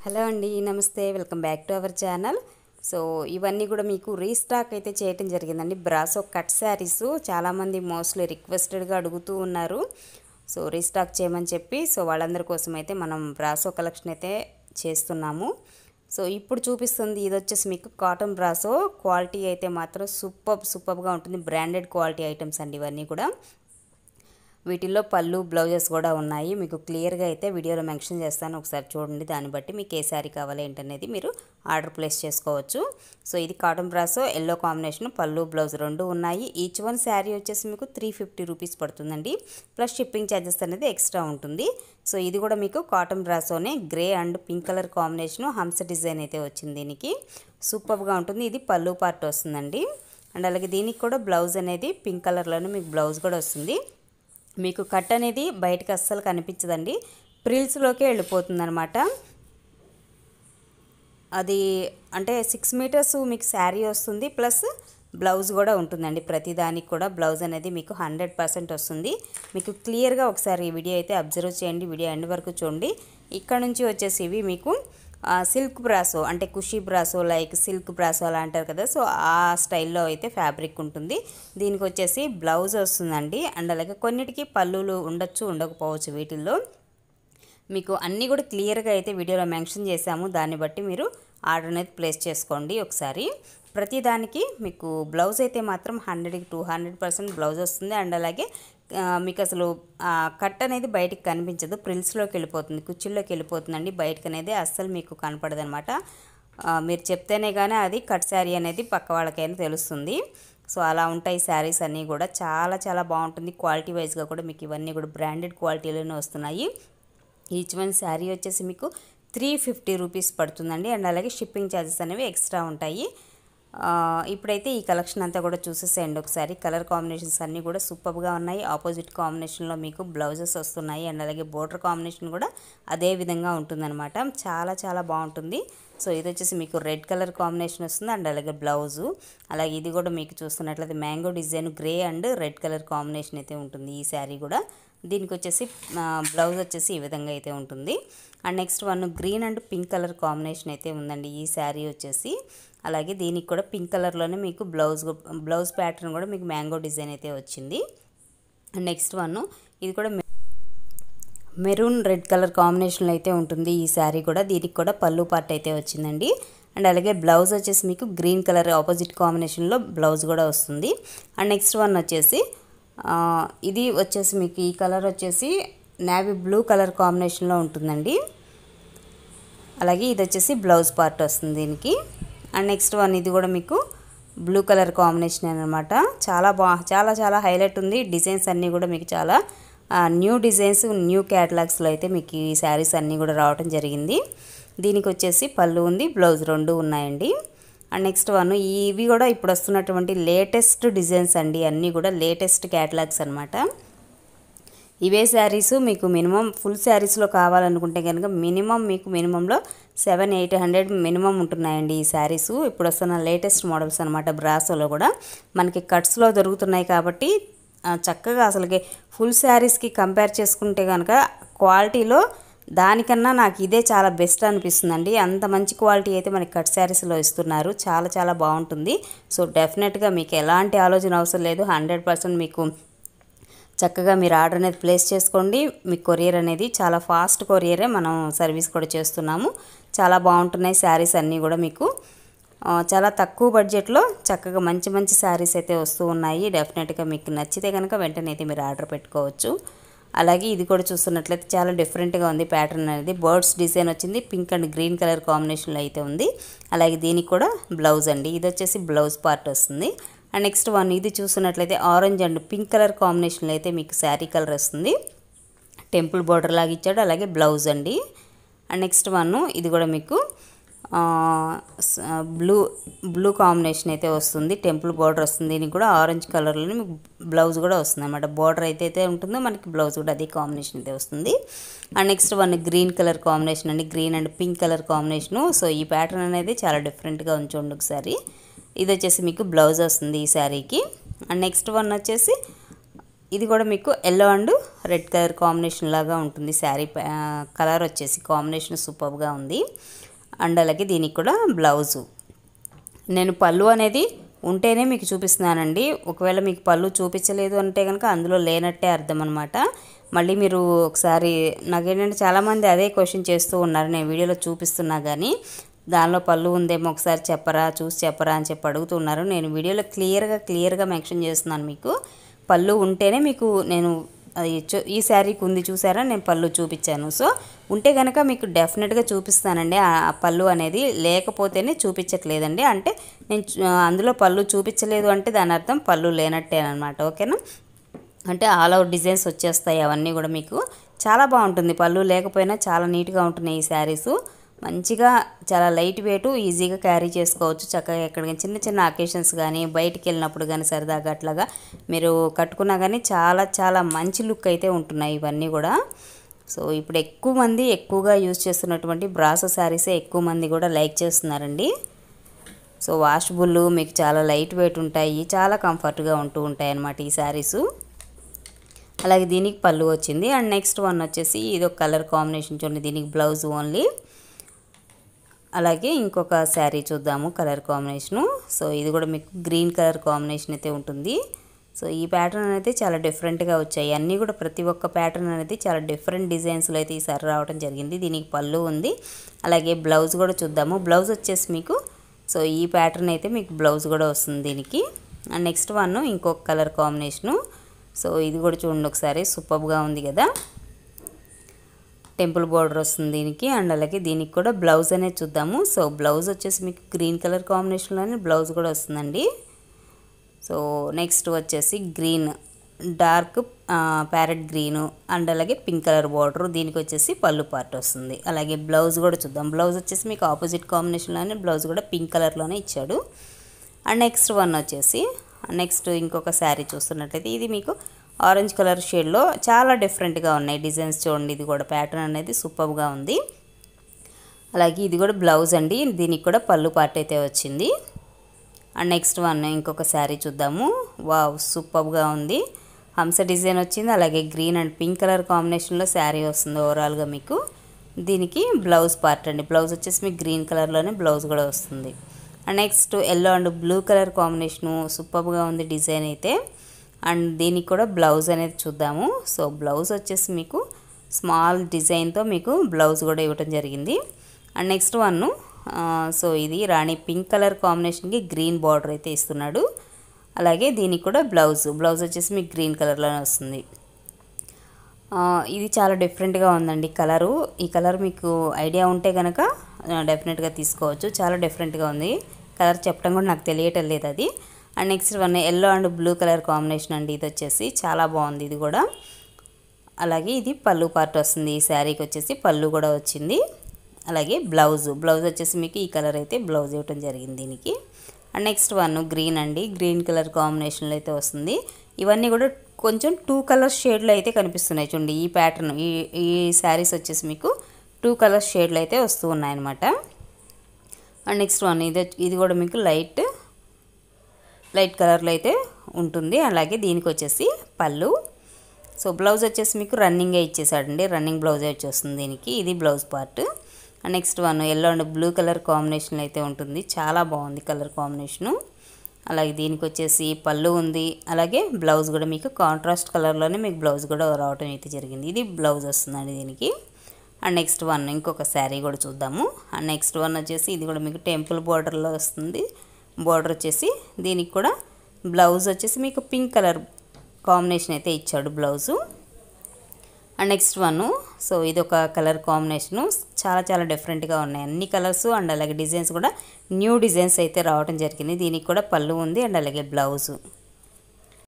hello అండి నమస్తే welcome back to our channel so ఇవన్నీ కూడా మీకు రీస్టాక్ అయితే చేయటం జరిగిందండి బ్రాసో కట్ శారీస్ చాలామంది మోస్ట్లీ రిక్వెస్టెడ్గా అడుగుతూ ఉన్నారు సో రీస్టాక్ చేయమని చెప్పి సో వాళ్ళందరి కోసం అయితే మనం బ్రాసో కలెక్షన్ అయితే చేస్తున్నాము సో ఇప్పుడు చూపిస్తుంది ఇది వచ్చేసి మీకు కాటన్ బ్రాసో క్వాలిటీ అయితే మాత్రం సూపర్ సూపర్గా ఉంటుంది బ్రాండెడ్ క్వాలిటీ ఐటమ్స్ అండి ఇవన్నీ కూడా వీటిల్లో పళ్ళు బ్లౌజెస్ కూడా ఉన్నాయి మీకు క్లియర్గా అయితే వీడియోలో మెన్షన్ చేస్తాను ఒకసారి చూడండి దాన్ని బట్టి మీకు ఏ శారీ కావాలి ఏంటనేది మీరు ఆర్డర్ ప్లేస్ చేసుకోవచ్చు సో ఇది కాటన్ బ్రాసో ఎల్లో కాంబినేషన్ పళ్ళు బ్లౌజ్ రెండు ఉన్నాయి ఈచ్ వన్ శారీ వచ్చేసి మీకు త్రీ ఫిఫ్టీ రూపీస్ పడుతుందండి ప్లస్ షిప్పింగ్ ఛార్జెస్ అనేది ఎక్స్ట్రా ఉంటుంది సో ఇది కూడా మీకు కాటన్ బ్రాసోనే grey and pink colour combination హంస డిజైన్ అయితే వచ్చింది దీనికి సూపర్గా ఉంటుంది ఇది పళ్ళు పార్ట్ వస్తుందండి అండ్ అలాగే దీనికి కూడా బ్లౌజ్ అనేది పింక్ కలర్లోనే మీకు బ్లౌజ్ కూడా వస్తుంది మీకు కట్ అనేది బయటకు అస్సలు కనిపించదండి ప్రిల్స్లోకే వెళ్ళిపోతుంది అనమాట అది అంటే సిక్స్ మీటర్స్ మీకు శారీ వస్తుంది ప్లస్ బ్లౌజ్ కూడా ఉంటుందండి ప్రతి దానికి కూడా బ్లౌజ్ అనేది మీకు హండ్రెడ్ పర్సెంట్ వస్తుంది మీకు క్లియర్గా ఒకసారి ఈ వీడియో అయితే అబ్జర్వ్ చేయండి వీడియో ఎండ్ వరకు చూడండి ఇక్కడ నుంచి వచ్చేసి ఇవి మీకు సిల్క్ బ్రాసో అంటే కుషీ బ్రాసో లైక్ సిల్క్ బ్రాసో అలా అంటారు కదా సో ఆ స్టైల్లో అయితే ఫ్యాబ్రిక్ ఉంటుంది దీనికి వచ్చేసి బ్లౌజ్ వస్తుందండి అండ్ అలాగే కొన్నిటికి పళ్ళులు ఉండొచ్చు ఉండకపోవచ్చు వీటిల్లో మీకు అన్నీ కూడా క్లియర్గా అయితే వీడియోలో మెన్షన్ చేశాము దాన్ని బట్టి మీరు ఆర్డర్ అనేది ప్లేస్ చేసుకోండి ఒకసారి ప్రతి దానికి మీకు బ్లౌజ్ అయితే మాత్రం హండ్రెడ్కి టూ హండ్రెడ్ పర్సెంట్ బ్లౌజ్ వస్తుంది అండ్ అలాగే మీకు అసలు కట్ అనేది బయటికి కనిపించదు ప్రిల్స్లోకి వెళ్ళిపోతుంది కుర్చీల్లోకి వెళ్ళిపోతుందండి బయటకు అనేది అస్సలు మీకు కనపడదు అనమాట మీరు చెప్తేనే కానీ అది కట్ శారీ అనేది పక్క వాళ్ళకైనా తెలుస్తుంది సో అలా ఉంటాయి శారీస్ అన్నీ కూడా చాలా చాలా బాగుంటుంది క్వాలిటీ వైజ్గా కూడా మీకు ఇవన్నీ కూడా బ్రాండెడ్ క్వాలిటీలోనే వస్తున్నాయి ఈచ్ వన్ శారీ వచ్చేసి మీకు త్రీ ఫిఫ్టీ రూపీస్ పడుతుందండి అండ్ అలాగే షిప్పింగ్ ఛార్జెస్ అనేవి ఎక్స్ట్రా ఉంటాయి ఇప్పుడైతే ఈ కలెక్షన్ అంతా కూడా చూసేసేయండి ఒకసారి కలర్ కాంబినేషన్స్ అన్నీ కూడా సూపర్గా ఉన్నాయి ఆపోజిట్ కాంబినేషన్లో మీకు బ్లౌజెస్ వస్తున్నాయి అండ్ అలాగే బోర్డర్ కాంబినేషన్ కూడా అదే విధంగా ఉంటుందన్నమాట చాలా చాలా బాగుంటుంది సో ఇది వచ్చేసి మీకు రెడ్ కలర్ కాంబినేషన్ వస్తుంది అండ్ అలాగే బ్లౌజు అలాగే ఇది కూడా మీకు చూస్తున్నట్లయితే mango design grey and red colour combination అయితే ఉంటుంది ఈ శారీ కూడా దీనికి వచ్చేసి బ్లౌజ్ వచ్చేసి ఈ విధంగా అయితే ఉంటుంది and next one green and pink colour combination అయితే ఉందండి ఈ శారీ వచ్చేసి అలాగే దీనికి కూడా పింక్ కలర్లోనే మీకు బ్లౌజ్ బ్లౌజ్ ప్యాటర్న్ కూడా మీకు మ్యాంగో డిజైన్ అయితే వచ్చింది అండ్ నెక్స్ట్ వన్ ఇది కూడా మెరూన్ రెడ్ కలర్ కాంబినేషన్లో అయితే ఉంటుంది ఈ శారీ కూడా దీనికి కూడా పళ్ళు పార్ట్ అయితే వచ్చిందండి అండ్ అలాగే బ్లౌజ్ వచ్చేసి మీకు గ్రీన్ కలర్ ఆపోజిట్ కాంబినేషన్లో బ్లౌజ్ కూడా వస్తుంది అండ్ నెక్స్ట్ వన్ వచ్చేసి ఇది వచ్చేసి మీకు ఈ కలర్ వచ్చేసి నేవీ బ్లూ కలర్ కాంబినేషన్లో ఉంటుందండి అలాగే ఇది వచ్చేసి బ్లౌజ్ పార్ట్ వస్తుంది దీనికి అండ్ నెక్స్ట్ వన్ ఇది కూడా మీకు బ్లూ కలర్ కాంబినేషన్ అనమాట చాలా బా చాలా చాలా హైలైట్ ఉంది డిజైన్స్ అన్నీ కూడా మీకు చాలా న్యూ డిజైన్స్ న్యూ క్యాటలాగ్స్లో అయితే మీకు ఈ శారీస్ అన్నీ కూడా రావడం జరిగింది దీనికి వచ్చేసి పళ్ళు ఉంది బ్లౌజ్ రెండు ఉన్నాయండి అండ్ నెక్స్ట్ వన్ ఇవి కూడా ఇప్పుడు వస్తున్నటువంటి లేటెస్ట్ డిజైన్స్ అండి అన్నీ కూడా లేటెస్ట్ క్యాటలాగ్స్ అనమాట ఇవే శారీస్ మీకు మినిమం ఫుల్ శారీస్లో కావాలనుకుంటే కనుక మినిమం మీకు మినిమంలో సెవెన్ ఎయిట్ హండ్రెడ్ మినిమం ఉంటున్నాయండి ఈ శారీస్ ఇప్పుడు వస్తున్న లేటెస్ట్ మోడల్స్ అనమాట బ్రాసోలో కూడా మనకి కట్స్లో దొరుకుతున్నాయి కాబట్టి చక్కగా అసలుకి ఫుల్ శారీస్కి కంపేర్ చేసుకుంటే కనుక క్వాలిటీలో దానికన్నా నాకు ఇదే చాలా బెస్ట్ అనిపిస్తుందండి అంత మంచి క్వాలిటీ అయితే మనకి కట్ శారీస్లో ఇస్తున్నారు చాలా చాలా బాగుంటుంది సో డెఫినెట్గా మీకు ఎలాంటి ఆలోచన అవసరం లేదు హండ్రెడ్ పర్సెంట్ మీకు చక్కగా మీరు ఆర్డర్ అనేది ప్లేస్ చేసుకోండి మీ కొరియర్ అనేది చాలా ఫాస్ట్ కొరియరే మనం సర్వీస్ కూడా చేస్తున్నాము చాలా బాగుంటున్నాయి శారీస్ అన్నీ కూడా మీకు చాలా తక్కువ బడ్జెట్లో చక్కగా మంచి మంచి శారీస్ అయితే వస్తూ ఉన్నాయి డెఫినెట్గా మీకు నచ్చితే కనుక వెంటనే అయితే మీరు ఆర్డర్ పెట్టుకోవచ్చు అలాగే ఇది కూడా చూస్తున్నట్లయితే చాలా డిఫరెంట్గా ఉంది ప్యాటర్న్ అనేది బర్డ్స్ డిజైన్ వచ్చింది పింక్ అండ్ గ్రీన్ కలర్ కాంబినేషన్లో అయితే ఉంది అలాగే దీనికి కూడా బ్లౌజ్ అండి ఇది వచ్చేసి బ్లౌజ్ పార్ట్ వస్తుంది అండ్ నెక్స్ట్ వన్ ఇది చూస్తున్నట్లయితే ఆరెంజ్ అండ్ పింక్ కలర్ కాంబినేషన్లో అయితే మీకు శారీ కలర్ వస్తుంది టెంపుల్ బార్డర్ లాగా ఇచ్చాడు అలాగే బ్లౌజ్ అండి అండ్ నెక్స్ట్ వన్ ఇది కూడా మీకు బ్లూ బ్లూ కాంబినేషన్ అయితే వస్తుంది టెంపుల్ బార్డర్ వస్తుంది దీనికి కూడా ఆరెంజ్ కలర్లో మీకు బ్లౌజ్ కూడా వస్తుంది అనమాట బార్డర్ అయితే అయితే ఉంటుందో మనకి బ్లౌజ్ కూడా అదే కాంబినేషన్ అయితే వస్తుంది and next one green colour combination అండి green and pink colour combination so ఈ ప్యాటర్న్ అనేది చాలా డిఫరెంట్గా ఉంచండి ఒకసారి ఇది వచ్చేసి మీకు బ్లౌజ్ వస్తుంది ఈ శారీకి అండ్ నెక్స్ట్ వన్ వచ్చేసి ఇది కూడా మీకు yellow and red colour combination లాగా ఉంటుంది శారీ కలర్ వచ్చేసి కాంబినేషన్ సూపర్గా ఉంది అండ్ అలాగే దీనికి కూడా బ్లౌజు నేను పళ్ళు అనేది ఉంటేనే మీకు చూపిస్తున్నానండి ఒకవేళ మీకు పళ్ళు చూపించలేదు అంటే కనుక అందులో లేనట్టే అర్థం అనమాట మళ్ళీ మీరు ఒకసారి నాకేంటంటే చాలామంది అదే క్వశ్చన్ చేస్తూ ఉన్నారు నేను వీడియోలో చూపిస్తున్నా కానీ దానిలో పళ్ళు ఉందేమో ఒకసారి చెప్పరా చూసి చెప్పరా అని చెప్పి అడుగుతున్నారు నేను వీడియోలో క్లియర్గా క్లియర్గా మెన్షన్ చేస్తున్నాను మీకు పళ్ళు ఉంటేనే మీకు నేను అది చూ- ఈ శారీకి ఉంది చూసారా నేను పళ్ళు చూపించాను సో ఉంటే కనుక మీకు డెఫినెట్గా చూపిస్తానండి ఆ ఆ పళ్ళు అనేది లేకపోతేనే చూపించట్లేదండి అంటే నేను చూ- అందులో పళ్ళు చూపించలేదు అంటే దాని అర్థం పళ్ళు లేనట్టేనమాట ఓకేనా అంటే ఆల్ అవుట్ డిజైన్స్ వచ్చేస్తాయి అవన్నీ కూడా మీకు చాలా బాగుంటుంది పళ్ళు లేకపోయినా చాలా నీట్గా ఉంటున్నాయి ఈ శారీస్ మంచిగా చాలా లైట్ వెయిట్ ఈజీగా క్యారీ చేసుకోవచ్చు చక్కగా ఎక్కడికైనా చిన్న చిన్న అకేషన్స్ కానీ బయటికి వెళ్ళినప్పుడు కానీ సరదాగా అట్లాగా మీరు కట్టుకున్నా కానీ చాలా చాలా మంచి లుక్ అయితే ఉంటున్నాయి ఇవన్నీ కూడా సో ఇప్పుడు ఎక్కువ మంది ఎక్కువగా యూజ్ చేస్తున్నటువంటి బ్రాసో శారీసే ఎక్కువ మంది కూడా లైక్ చేస్తున్నారండి సో వాషబుల్ మీకు చాలా లైట్ వెయిట్ ఉంటాయి చాలా కంఫర్ట్గా ఉంటూ ఉంటాయి అన్నమాట ఈ శారీసు అలాగే దీనికి పళ్ళు వచ్చింది అండ్ నెక్స్ట్ వన్ వచ్చేసి ఇది ఒక కలర్ కాంబినేషన్ చూడండి దీనికి బ్లౌజ్ ఓన్లీ అలాగే ఇంకొక శారీ చూద్దాము కలర్ కాంబినేషను సో ఇది కూడా మీకు గ్రీన్ కలర్ కాంబినేషన్ అయితే ఉంటుంది సో ఈ ప్యాటర్న్ అనేది చాలా డిఫరెంట్గా వచ్చాయి అన్నీ కూడా ప్రతి ఒక్క ప్యాటర్న్ అనేది చాలా డిఫరెంట్ డిజైన్స్లో అయితే ఈసారి రావడం జరిగింది దీనికి పళ్ళు ఉంది అలాగే బ్లౌజ్ కూడా చూద్దాము బ్లౌజ్ వచ్చేసి మీకు సో ఈ ప్యాటర్న్ అయితే మీకు బ్లౌజ్ కూడా వస్తుంది దీనికి అండ్ నెక్స్ట్ వన్ ఇంకొక కలర్ కాంబినేషను సో ఇది కూడా చూడండి ఒకసారి సూపర్గా ఉంది కదా టెంపుల్ బార్డర్ వస్తుంది దీనికి అండ్ అలాగే దీనికి కూడా బ్లౌజ్ అనేది చూద్దాము సో బ్లౌజ్ వచ్చేసి మీకు గ్రీన్ కలర్ కాంబినేషన్లోనే బ్లౌజ్ కూడా వస్తుందండి సో నెక్స్ట్ వచ్చేసి green dark parrot green and అలాగే పింక్ కలర్ బార్డర్ దీనికి వచ్చేసి పళ్ళు పార్ట్ వస్తుంది అలాగే బ్లౌజ్ కూడా చూద్దాం బ్లౌజ్ వచ్చేసి మీకు ఆపోజిట్ కాంబినేషన్లోనే బ్లౌజ్ కూడా పింక్ కలర్లోనే ఇచ్చాడు అండ్ నెక్స్ట్ వన్ వచ్చేసి నెక్స్ట్ ఇంకొక శారీ చూస్తున్నట్లయితే ఇది మీకు ఆరెంజ్ కలర్ షేడ్లో చాలా డిఫరెంట్గా ఉన్నాయి డిజైన్స్ చూడండి ఇది కూడా ప్యాటర్న్ అనేది సూపర్గా ఉంది అలాగే ఇది కూడా బ్లౌజ్ అండి దీనికి కూడా పళ్ళు పార్ట్ అయితే వచ్చింది అండ్ నెక్స్ట్ వన్ ఇంకొక శారీ చూద్దాము వావ్ సూపర్గా ఉంది హంస డిజైన్ వచ్చింది అలాగే గ్రీన్ అండ్ పింక్ కలర్ కాంబినేషన్లో శారీ వస్తుంది ఓవరాల్గా మీకు దీనికి బ్లౌజ్ పార్ట్ అండి బ్లౌజ్ వచ్చేసి మీకు గ్రీన్ కలర్లోనే బ్లౌజ్ కూడా వస్తుంది and next yellow and blue colour combination సూపర్గా ఉంది డిజైన్ అయితే అండ్ దీనికి కూడా బ్లౌజ్ అనేది చూద్దాము సో బ్లౌజ్ వచ్చేసి మీకు స్మాల్ డిజైన్తో మీకు బ్లౌజ్ కూడా ఇవ్వటం జరిగింది అండ్ నెక్స్ట్ వన్ సో ఇది రాణి పింక్ కలర్ కాంబినేషన్కి గ్రీన్ బార్డర్ అయితే ఇస్తున్నాడు అలాగే దీనికి కూడా బ్లౌజ్ బ్లౌజ్ వచ్చేసి మీకు గ్రీన్ కలర్లోనే వస్తుంది ఆ, ఇది చాలా డిఫరెంట్గా ఉందండి కలరు ఈ కలర్ మీకు ఐడియా ఉంటే కనుక డెఫినెట్గా తీసుకోవచ్చు చాలా డిఫరెంట్గా ఉంది కలర్ చెప్పడం కూడా నాకు తెలియటం లేదు అది and next one yellow and blue colour combination అండి ఇది వచ్చేసి చాలా బాగుంది ఇది కూడా అలాగే ఇది పళ్ళు పార్ట్ వస్తుంది ఈ శారీకి వచ్చేసి పళ్ళు కూడా వచ్చింది అలాగే బ్లౌజ్ బ్లౌజ్ వచ్చేసి మీకు ఈ కలర్ అయితే బ్లౌజ్ ఇవ్వటం జరిగింది దీనికి అండ్ నెక్స్ట్ వన్ గ్రీన్ అండి గ్రీన్ కలర్ కాంబినేషన్లో అయితే వస్తుంది ఇవన్నీ కూడా కొంచెం టూ కలర్ షేడ్లో అయితే కనిపిస్తున్నాయి చూడండి ఈ ప్యాటర్న్ ఈ ఈ శారీస్ వచ్చేసి మీకు టూ కలర్ షేడ్లు అయితే వస్తూ ఉన్నాయన్నమాట అండ్ నెక్స్ట్ వన్ ఇది వచ్చి- ఇది కూడా మీకు లైట్ లైట్ కలర్లో అయితే ఉంటుంది అలాగే దీనికి వచ్చేసి పళ్ళు సో బ్లౌజ్ వచ్చేసి మీకు రన్నింగే ఇచ్చేసాడండి రన్నింగ్ బ్లౌజే వచ్చేస్తుంది దీనికి ఇది blouse part next one yellow and blue colour combination అయితే ఉంటుంది చాలా బాగుంది కలర్ కాంబినేషను అలాగే దీనికి వచ్చేసి పళ్ళు ఉంది అలాగే బ్లౌజ్ కూడా మీకు కాంట్రాస్ట్ కలర్లోనే మీకు బ్లౌజ్ కూడా రావటం అయితే జరిగింది ఇది బ్లౌజ్ వస్తుందండి దీనికి అండ్ నెక్స్ట్ వన్ ఇంకొక శారీ కూడా చూద్దాము అండ్ నెక్స్ట్ వన్ వచ్చేసి ఇది కూడా మీకు టెంపుల్ బార్డర్లో వస్తుంది బార్డర్ వచ్చేసి దీనికి కూడా బ్లౌజ్ వచ్చేసి మీకు పింక్ కలర్ కాంబినేషన్ అయితే ఇచ్చాడు blouse and next one so ఇది ఒక కలర్ కాంబినేషను చాలా చాలా డిఫరెంట్గా ఉన్నాయి అన్ని కలర్స్ అండ్ అలాగే డిజైన్స్ కూడా న్యూ డిజైన్స్ అయితే రావడం జరిగింది దీనికి కూడా పళ్ళు ఉంది అండ్ అలాగే బ్లౌజు